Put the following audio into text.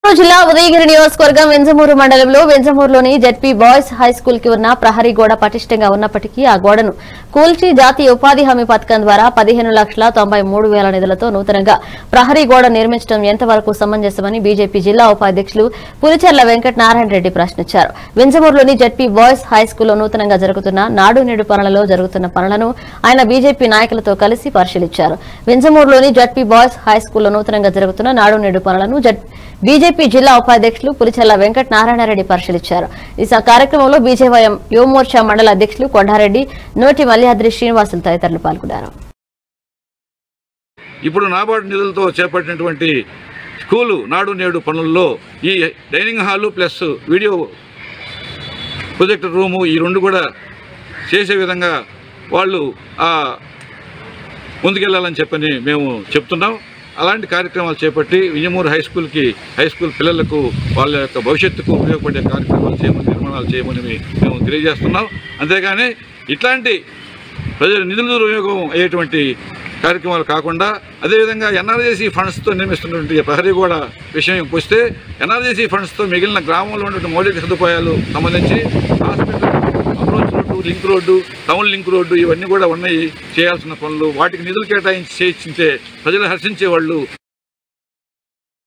చిత్తూరు జిల్లా ఉదయగిరి నియోజకవర్గం వెంజమూరు మండలంలో వెంజమూరులోని జెడ్పీ బాయ్స్ హై స్కూల్ కి ఉన్న ప్రహరీ గోడ పటిష్టంగా ఉన్నప్పటికీ ఆ గోడను కూల్చి జాతీయ ఉపాధి హామీ పథకం ద్వారా పదిహేను లక్షల తొంభై మూడు వేల నిధులతో నూతనంగా ప్రహరీ గోడ నిర్మించడం ఎంతవరకు సమంజసమని బీజేపీ జిల్లా ఉపాధ్యక్షులు పులిచెర్ల వెంకట నారాయణ రెడ్డి ప్రశ్నించారు వెంజమూరులోని జెడ్పీ బాయ్స్ హై స్కూల్లో నూతనంగా జరుగుతున్న నాడు నేడు పనులలో జరుగుతున్న పనులను ఆయన బీజేపీ నాయకులతో కలిసి పరిశీలించారు వెంజమూరులోని జడ్పీ బాయ్స్ హై స్కూల్లో నూతనంగా జరుగుతున్న నాడు నేడు పనులను జడ్ బీజేపీ జిల్లా ఉపాధ్యక్షులు పులిచెల్ల వెంకట నారాయణరెడ్డి పరిశీలించారు ఈ స- కార్యక్రమంలో బీజేవైఎం యువమోర్చా మండల అధ్యక్షులు కొండారెడ్డి నోటి మల్యాద్రి శ్రీనివాసులు తదితరులు పాల్గొన్నారు ఇప్పుడు నాబార్డు నిధులతో చేపట్టినటువంటి స్కూలు నాడు నేడు పనుల్లో ఈ dining hall plus video projector room ఈ రెండు కూడా చేసే విధంగా వాళ్ళు ఆ ముందుకెళ్ళాలని చెప్పని మేము చెప్తున్నాం అలాంటి కార్యక్రమాలు చేపట్టి విజయమూరు హై స్కూల్కి హై స్కూల్ పిల్లలకు వాళ్ళ యొక్క భవిష్యత్తుకు ఉపయోగపడే కార్యక్రమాలు చేయమని నిర్మాణాలు చేయమని మేము తెలియజేస్తున్నాం అంతేగాని ఇట్లాంటి ప్రజల నిధుల వినియోగం అయ్యేటువంటి కార్యక్రమాలు కాకుండా అదేవిధంగా ఎన్ఆర్జేసీ ఫండ్స్తో నిర్మిస్తున్నటువంటి ప్రహరీ గోడ విషయం వస్తే ఎన్ఆర్జేసీ ఫండ్స్తో మిగిలిన గ్రామంలో ఉన్నటువంటి మౌలిక సదుపాయాలు సంబంధించి hospital approach road link road town link road ఇవన్నీ కూడా ఉన్నాయి చేయాల్సిన పనులు వాటికి నిధులు కేటాయించి చేయించే ప్రజలు హర్షించే వాళ్ళు